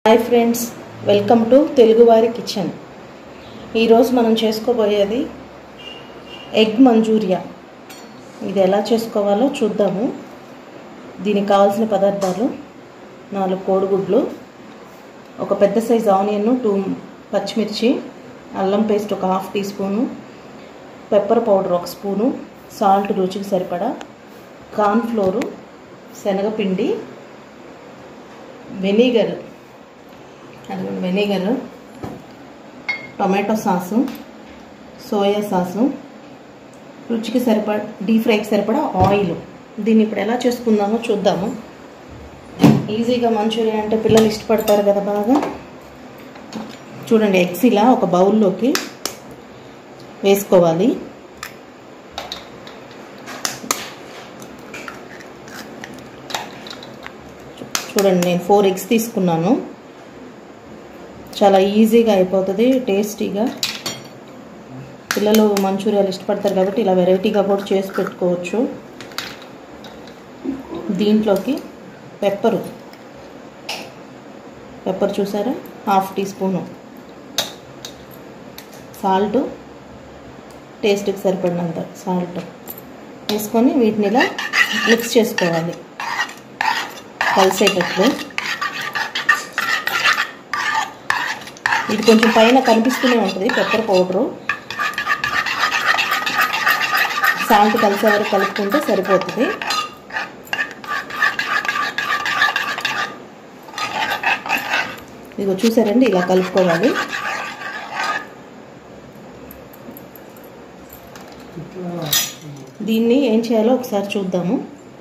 hi friends welcome to తెలుగువారి kitchen ఈరోజు మనం చేసుకోబోయేది ఎగ్ మంచూరియా ఇది ఎలా చేసుకోవాలో చూద్దాము దీనికి కావాల్సిన పదార్థాలు నాలుగు కోడిగుడ్లు ఒక పెద్ద సైజ్ ఆనియన్ టూ పచ్చిమిర్చి అల్లం పేస్ట్ ఒక half teaspoon pepper powder ఒక స్పూను సాల్ట్ రుచికి సరిపడా కార్న్ఫ్లోరు శనగపిండి వెనిగర్ అది vinegar tomato sauce soya sauce రుచికి సరిపడ డీప్ ఫ్రైకి సరిపడా ఆయిల్ దీన్ని ఇప్పుడు ఎలా చేసుకుందామో చూద్దాము ఈజీగా మంచూరియా అంటే పిల్లలు ఇష్టపడతారు కదా బాగా చూడండి ఎగ్స్ ఇలా ఒక బౌల్లోకి వేసుకోవాలి చూడండి నేను ఫోర్ ఎగ్స్ తీసుకున్నాను చాలా ఈజీగా అయిపోతుంది టేస్టీగా పిల్లలు మంచూరియాలు ఇష్టపడతారు కాబట్టి ఇలా వెరైటీగా కూడా చేసి పెట్టుకోవచ్చు దీంట్లోకి పెప్పరు పెప్పర్ చూసారా హాఫ్ టీ స్పూను సాల్ట్ టేస్ట్కి సరిపడినంత సాల్ట్ వేసుకొని వీటిని ఇలా మిక్స్ చేసుకోవాలి కలిసేటట్లు ఇది కొంచెం పైన కనిపిస్తూనే ఉంటుంది పెప్పర్ పౌడరు సాల్ట్ కలిసే వరకు కలుపుకుంటే సరిపోతుంది ఇదిగో చూసారండి ఇలా కలుపుకోవాలి దీన్ని ఏం చేయాలో ఒకసారి చూద్దాము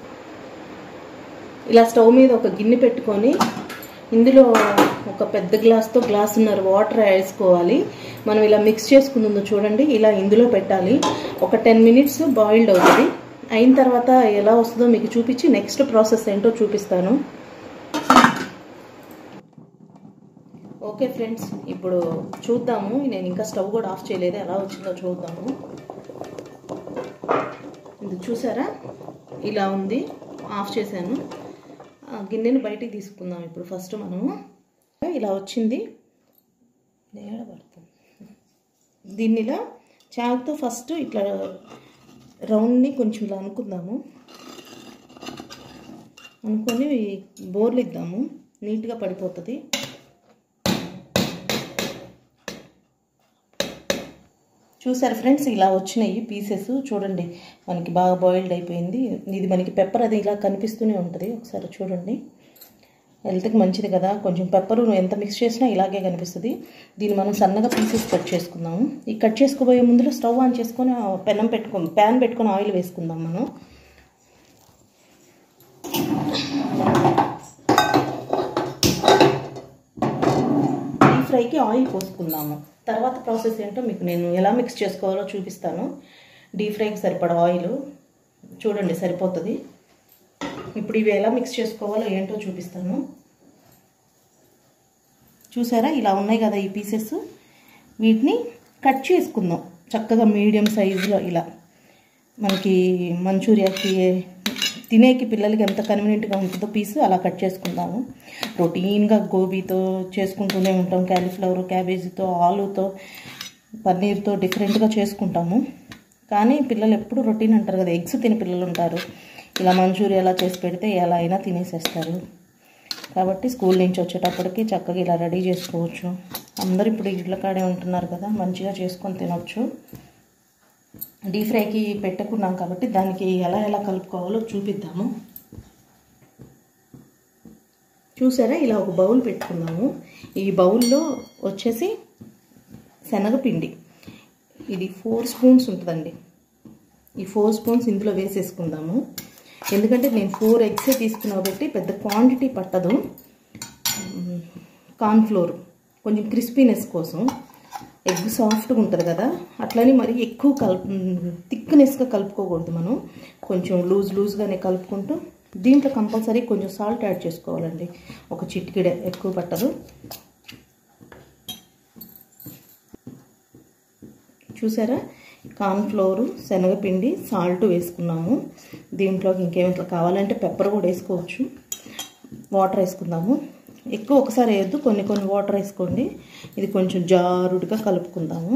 ఇలా స్టవ్ మీద ఒక గిన్నె పెట్టుకొని ఇందులో ఒక పెద్ద గ్లాస్తో గ్లాసున్నర వాటర్ వేసుకోవాలి మనం ఇలా మిక్స్ చేసుకుందో చూడండి ఇలా ఇందులో పెట్టాలి ఒక టెన్ మినిట్స్ బాయిల్డ్ అవుతుంది అయిన తర్వాత ఎలా వస్తుందో మీకు చూపించి నెక్స్ట్ ప్రాసెస్ ఏంటో చూపిస్తాను ఓకే ఫ్రెండ్స్ ఇప్పుడు చూద్దాము నేను ఇంకా స్టవ్ కూడా ఆఫ్ చేయలేదు ఎలా వచ్చిందో చూద్దాము ఇది చూసారా ఇలా ఉంది ఆఫ్ చేశాను గిన్నెని బయటికి తీసుకుందాం ఇప్పుడు ఫస్ట్ మనము ఇలా వచ్చింది పడుతుంది దీన్ని ఇలా చాకుతో ఫస్ట్ ఇట్లా రౌండ్ని కొంచెం ఇలా అనుకుందాము అనుకొని బోర్లు ఇద్దాము నీట్గా పడిపోతుంది చూసారు ఫ్రెండ్స్ ఇలా వచ్చినాయి పీసెస్ చూడండి మనకి బాగా బాయిల్డ్ అయిపోయింది ఇది మనకి పెప్పర్ అది ఇలా కనిపిస్తూనే ఉంటుంది ఒకసారి చూడండి హెల్త్కి మంచిది కదా కొంచెం పెప్పర్ ఎంత మిక్స్ చేసినా ఇలాగే కనిపిస్తుంది దీన్ని మనం సన్నగా పీసెస్ కట్ చేసుకుందాము ఈ కట్ చేసుకోబోయే ముందులో స్టవ్ ఆన్ చేసుకొని పెనం పెట్టుకొని ప్యాన్ పెట్టుకొని ఆయిల్ వేసుకుందాం మనం డీప్ ఫ్రైకి ఆయిల్ పోసుకుందాము తర్వాత ప్రాసెస్ ఏంటో మీకు నేను ఎలా మిక్స్ చేసుకోవాలో చూపిస్తాను డీప్ ఫ్రైకి సరిపడా ఆయిల్ చూడండి సరిపోతుంది ఇప్పుడు ఇవి ఎలా మిక్స్ చేసుకోవాలో ఏంటో చూపిస్తాను చూసారా ఇలా ఉన్నాయి కదా ఈ పీసెస్ వీటిని కట్ చేసుకుందాం చక్కగా మీడియం సైజులో ఇలా మనకి మంచూరియాకి తినేకి పిల్లలకి ఎంత కన్వీనియంట్గా ఉంటుందో పీసు అలా కట్ చేసుకుందాము రొటీన్గా గోబీతో చేసుకుంటూనే ఉంటాం క్యాలీఫ్లవర్ క్యాబేజీతో ఆలుతో పన్నీర్తో డిఫరెంట్గా చేసుకుంటాము కానీ పిల్లలు ఎప్పుడు రొటీన్ అంటారు కదా ఎగ్స్ తిని పిల్లలు ఉంటారు ఇలా మంచూరియా ఎలా చేసి పెడితే ఎలా అయినా తినేసేస్తారు కాబట్టి స్కూల్ నుంచి వచ్చేటప్పటికి చక్కగా ఇలా రెడీ చేసుకోవచ్చు అందరు ఇప్పుడు ఇళ్ళ కాడే ఉంటున్నారు కదా మంచిగా చేసుకొని తినొచ్చు డీప్ ఫ్రైకి పెట్టుకున్నాం కాబట్టి దానికి ఎలా ఎలా కలుపుకోవాలో చూపిద్దాము చూసారా ఇలా ఒక బౌల్ పెట్టుకున్నాము ఈ బౌల్లో వచ్చేసి శనగపిండి ఇది ఫోర్ స్పూన్స్ ఉంటుందండి ఈ ఫోర్ స్పూన్స్ ఇందులో వేసేసుకుందాము ఎందుకంటే నేను ఫోర్ ఎగ్సే తీసుకున్నా కాబట్టి పెద్ద క్వాంటిటీ పట్టదు కార్న్ఫ్లోర్ కొంచెం క్రిస్పీనెస్ కోసం ఎగ్ సాఫ్ట్గా ఉంటుంది కదా అట్లని మరి ఎక్కువ కలుపు థిక్నెస్గా కలుపుకోకూడదు మనం కొంచెం లూజ్ లూజ్గానే కలుపుకుంటూ దీంట్లో కంపల్సరీ కొంచెం సాల్ట్ యాడ్ చేసుకోవాలండి ఒక చిటికిడ ఎక్కువ పట్టదు చూసారా కార్న్ఫ్లోరు శనగపిండి సాల్ట్ వేసుకున్నాము దీంట్లోకి ఇంకేమైనా కావాలంటే పెప్పర్ కూడా వేసుకోవచ్చు వాటర్ వేసుకుందాము ఎక్కువ ఒకసారి వేయద్దు కొన్ని కొన్ని వాటర్ వేసుకోండి ఇది కొంచెం జారుడుగా కలుపుకుందాము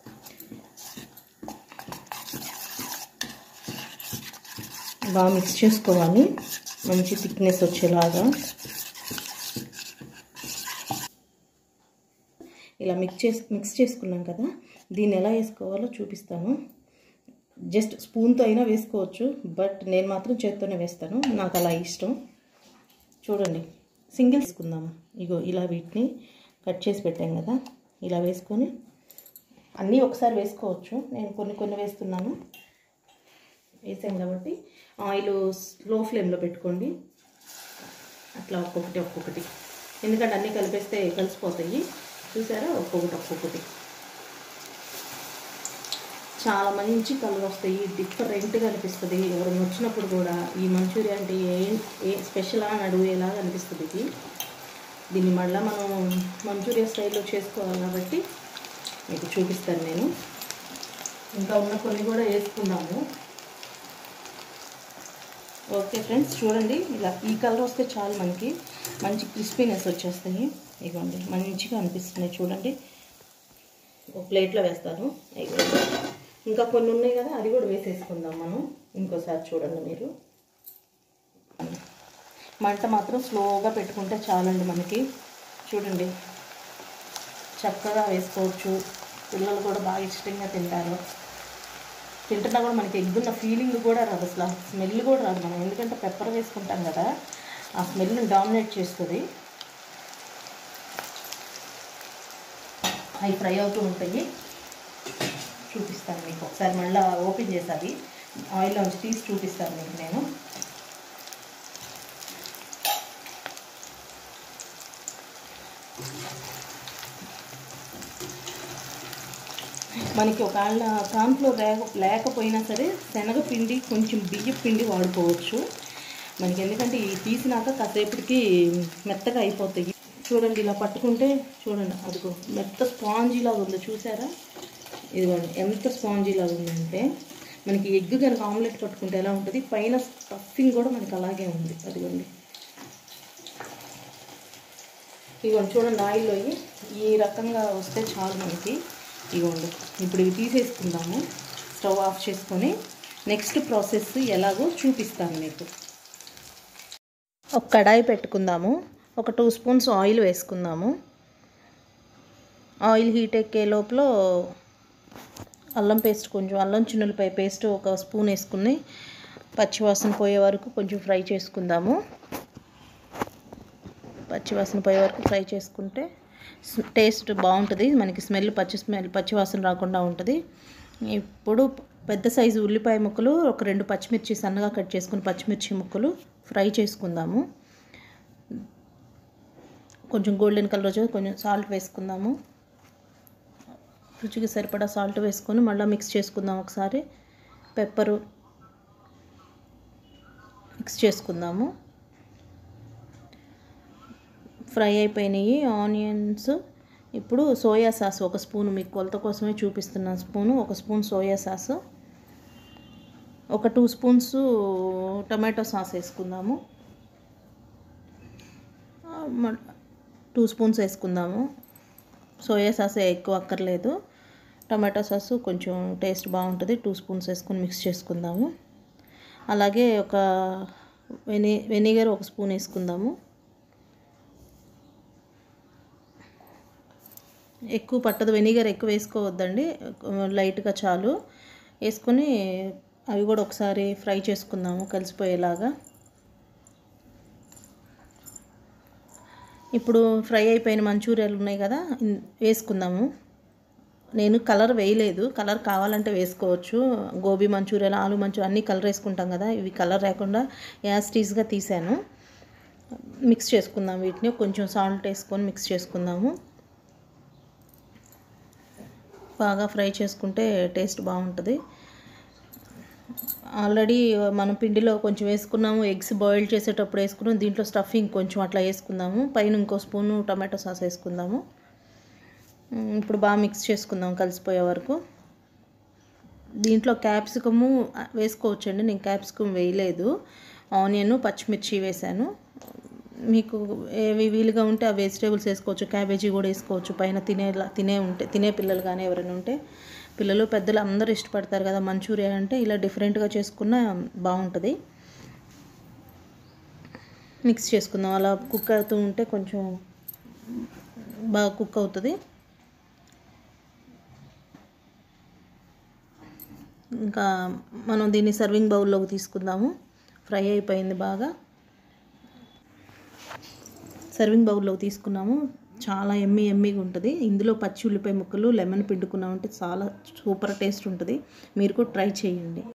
బాగా మిక్స్ చేసుకోవాలి మంచి థిక్నెస్ వచ్చేలాగా ఇలా మిక్స్ చేసి మిక్స్ చేసుకున్నాం కదా దీన్ని ఎలా వేసుకోవాలో చూపిస్తాను జస్ట్ స్పూన్తో అయినా వేసుకోవచ్చు బట్ నేను మాత్రం చేత్తోనే వేస్తాను నాకు అలా ఇష్టం చూడండి సింగిల్ తీసుకుందాము ఇగో ఇలా వీటిని కట్ చేసి పెట్టాం కదా ఇలా వేసుకొని అన్నీ ఒకసారి వేసుకోవచ్చు నేను కొన్ని కొన్ని వేస్తున్నాను వేసాం కాబట్టి ఆయిల్ స్లో ఫ్లేమ్లో పెట్టుకోండి అట్లా ఒక్కొక్కటి ఒక్కొక్కటి ఎందుకంటే అన్నీ కలిపేస్తే కలిసిపోతాయి చూసారా ఒక్కొక్కటి ఒక్కొక్కటి చాలా మంచి కలర్ వస్తాయి డిఫరెంట్గా అనిపిస్తుంది ఎవరైనా వచ్చినప్పుడు కూడా ఈ మంచూరియా అంటే ఏ ఏ స్పెషల్ అని అడిగేలాగా అనిపిస్తుంది ఇది దీన్ని మళ్ళీ మనం మంచూరియా స్టైల్లో చేసుకోవాలి కాబట్టి మీకు చూపిస్తాను నేను ఇంకా ఉన్న కొన్ని కూడా వేసుకున్నాము ఓకే ఫ్రెండ్స్ చూడండి ఇలా ఈ కలర్ వస్తే చాలు మనకి మంచి క్రిస్పీనెస్ వచ్చేస్తాయి ఇదిగోండి మంచిగా అనిపిస్తున్నాయి చూడండి ఒక ప్లేట్లో వేస్తాను ఇదిగోండి ఇంకా కొన్ని ఉన్నాయి కదా అది కూడా వేసేసుకుందాం మనం ఇంకోసారి చూడండి మీరు మంట మాత్రం స్లోగా పెట్టుకుంటే చాలండి మనకి చూడండి చక్కగా వేసుకోవచ్చు పిల్లలు కూడా బాగా ఇష్టంగా తింటారు తింటున్నా కూడా మనకి ఎగ్గున్న ఫీలింగ్ కూడా రాదు అసలు స్మెల్ కూడా రాదు మనం ఎందుకంటే పెప్పర్ వేసుకుంటాం కదా ఆ స్మెల్ని డామినేట్ చేస్తుంది అవి ఫ్రై అవుతూ ఉంటాయి చూపిస్తాను మీకు ఒకసారి మళ్ళీ ఓపెన్ చేసావి ఆయిల్లోంచి తీసి చూపిస్తాను మీకు నేను మనకి ఒకవేళ కార్న్ఫ్లోర్ లేక లేకపోయినా సరే శనగపిండి కొంచెం బియ్య పిండి వాడుకోవచ్చు మనకి ఎందుకంటే ఈ తీసినాక కాసేపటికి మెత్తగా అయిపోతాయి చూడండి ఇలా పట్టుకుంటే చూడండి అదిగో మెత్త స్పాంజీ లాగా ఉంది చూసారా ఇదిగోండి ఎంత స్పాంజీ లాగా ఉందంటే మనకి ఎగ్ కనుక ఆమ్లెట్ పట్టుకుంటే ఎలా ఉంటుంది పైన స్టఫింగ్ కూడా మనకి అలాగే ఉంది అదిగోండి ఇదిగోండి చూడండి ఆయిల్లో ఈ రకంగా వస్తే చాలు మనకి ఇదిగోండి ఇప్పుడు ఇవి తీసేసుకుందాము స్టవ్ ఆఫ్ చేసుకొని నెక్స్ట్ ప్రాసెస్ ఎలాగో చూపిస్తాను మీకు ఒక కడాయి పెట్టుకుందాము ఒక టూ స్పూన్స్ ఆయిల్ వేసుకుందాము ఆయిల్ హీట్ ఎక్కే లోపల అల్లం పేస్ట్ కొంచెం అల్లం చిన్నులపై పేస్ట్ ఒక స్పూన్ వేసుకుని పచ్చివాసన పోయే వరకు కొంచెం ఫ్రై చేసుకుందాము పచ్చివాసన పోయే వరకు ఫ్రై చేసుకుంటే టేస్ట్ బాగుంటుంది మనకి స్మెల్ పచ్చి స్మెల్ పచ్చివాసన రాకుండా ఉంటుంది ఇప్పుడు పెద్ద సైజు ఉల్లిపాయ ముక్కలు ఒక రెండు పచ్చిమిర్చి సన్నగా కట్ చేసుకుని పచ్చిమిర్చి ముక్కలు ఫ్రై చేసుకుందాము కొంచెం గోల్డెన్ కలర్ వచ్చి కొంచెం సాల్ట్ వేసుకుందాము రుచికి సరిపడా సాల్ట్ వేసుకొని మళ్ళీ మిక్స్ చేసుకుందాం ఒకసారి పెప్పరు మిక్స్ చేసుకుందాము ఫ్రై అయిపోయినాయి ఆనియన్స్ ఇప్పుడు సోయా సాస్ ఒక స్పూన్ మీకు కొలత కోసమే చూపిస్తున్నాను స్పూను ఒక స్పూన్ సోయా సాస్ ఒక టూ స్పూన్స్ టమాటో సాస్ వేసుకుందాము టూ స్పూన్స్ వేసుకుందాము సోయా సాస్ ఎక్కువ అక్కర్లేదు టమాటో సాస్ కొంచెం టేస్ట్ బాగుంటుంది టూ స్పూన్స్ వేసుకొని మిక్స్ చేసుకుందాము అలాగే ఒక వెని వెనిగర్ ఒక స్పూన్ వేసుకుందాము ఎక్కువ పట్టదు వెనిగర్ ఎక్కువ వేసుకోవద్దండి లైట్గా చాలు వేసుకొని అవి కూడా ఒకసారి ఫ్రై చేసుకుందాము కలిసిపోయేలాగా ఇప్పుడు ఫ్రై అయిపోయిన మంచూరియాలు ఉన్నాయి కదా వేసుకుందాము నేను కలర్ వేయలేదు కలర్ కావాలంటే వేసుకోవచ్చు గోబీ మంచూరియాలు ఆలు మంచూరియా అన్నీ కలర్ వేసుకుంటాం కదా ఇవి కలర్ లేకుండా యాస్టీస్గా తీసాను మిక్స్ చేసుకుందాం వీటిని కొంచెం సాల్ట్ వేసుకొని మిక్స్ చేసుకుందాము బాగా ఫ్రై చేసుకుంటే టేస్ట్ బాగుంటుంది ఆల్రెడీ మనం పిండిలో కొంచెం వేసుకున్నాము ఎగ్స్ బాయిల్ చేసేటప్పుడు వేసుకున్నాం దీంట్లో స్టఫింగ్ కొంచెం అట్లా వేసుకుందాము పైన ఇంకో స్పూను టమాటో సాస్ వేసుకుందాము ఇప్పుడు బాగా మిక్స్ చేసుకుందాం కలిసిపోయే వరకు దీంట్లో క్యాప్సికము వేసుకోవచ్చండి నేను క్యాప్సికమ్ వేయలేదు ఆనియన్ పచ్చిమిర్చి వేసాను మీకు ఏవి వీలుగా ఉంటే ఆ వెజిటేబుల్స్ వేసుకోవచ్చు క్యాబేజీ కూడా వేసుకోవచ్చు పైన తినేలా తినే ఉంటే తినే పిల్లలు కానీ ఎవరైనా ఉంటే పిల్లలు పెద్దలు అందరూ ఇష్టపడతారు కదా మంచూరియా అంటే ఇలా డిఫరెంట్గా చేసుకున్న బాగుంటుంది మిక్స్ చేసుకుందాం అలా కుక్ అవుతూ ఉంటే కొంచెం బాగా కుక్ అవుతుంది ఇంకా మనం దీన్ని సర్వింగ్ బౌల్లోకి తీసుకుందాము ఫ్రై అయిపోయింది బాగా సర్వింగ్ బౌల్లోకి తీసుకున్నాము చాలా ఎమ్మి ఎమ్మిగా ఉంటుంది ఇందులో పచ్చి ఉల్లిపాయ ముక్కలు లెమన్ పిండుకున్నామంటే చాలా సూపర్ టేస్ట్ ఉంటుంది మీరు కూడా ట్రై చేయండి